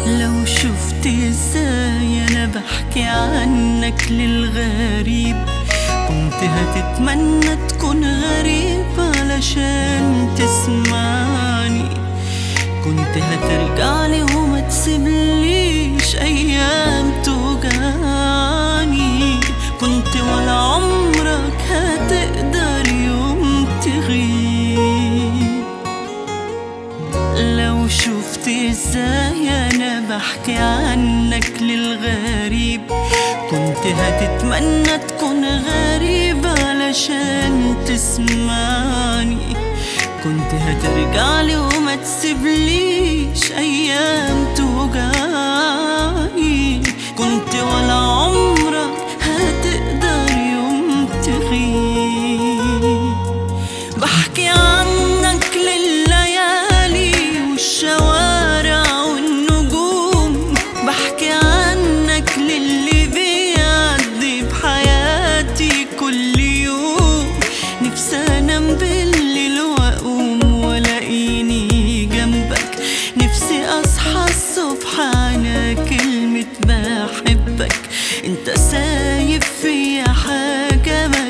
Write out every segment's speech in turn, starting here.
لو شفت ازاي انا بحكي عنك للغريب كنت هتتمنى تكون غريب علشان تسمعني كنت هترجعلي وما تسيبليش ايام توجعني كنت ولا عمرك هتقدر يوم تغيب لو شفت ازاي انا بحكي عنك للغريب كنت هتتمنى تكون غريب علشان تسمعني كنت هترجعلي وما تسيبليش ايام توجعني كنت ولا عمرك هتقدر يوم تغيب بحكي عنك لليالي والشوارع والنجوم بحكي عنك للي بيعدي بحياتي كل يوم نفسي انام بالليل واقوم والاقيني جنبك نفسي اصحى الصبح على كلمة بحبك انت سايب فيا حاجة ما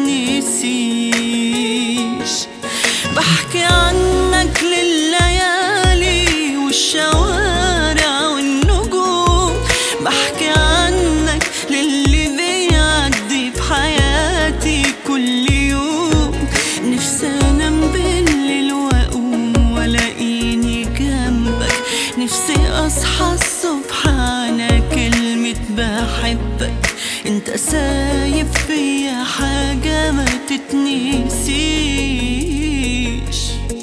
تتنسيش بحكي عنك لليالي والشوارع والنجوم بحكي عنك للي بيعدي بحياتي كل يوم نفسي انام بالليل واقوم والاقيني جنبك نفسي اصحى الصبح على كلمة بحبك انت سايب فيا حاجة ما تتنسيش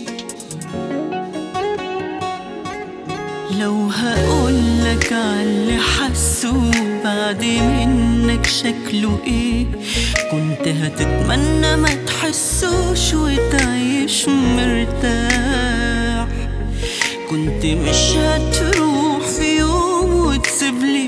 لو هقولك عاللي حسه بعد منك شكله ايه كنت هتتمنى ما تحسوش وتعيش مرتاح كنت مش هتروح في يوم وتسيبلي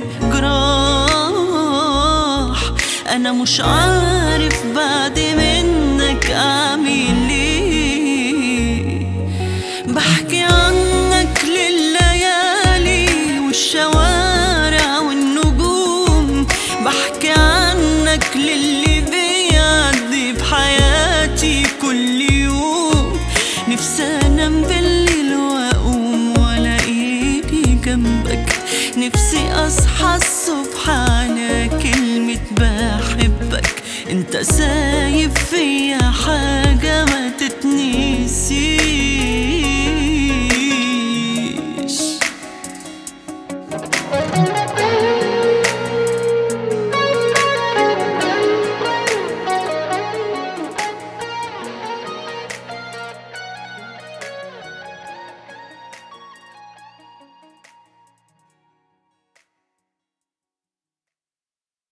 جراح انا مش عارف بعد منك اعمل ايه بحكي عنك لليالي والشوارع والنجوم بحكي عنك للي بيعدي بحياتي كل يوم نفسي انام بالليل واقوم والاقيني جنبك نفسي اصحى الصبح على كلمة بحبك انت سايب فيا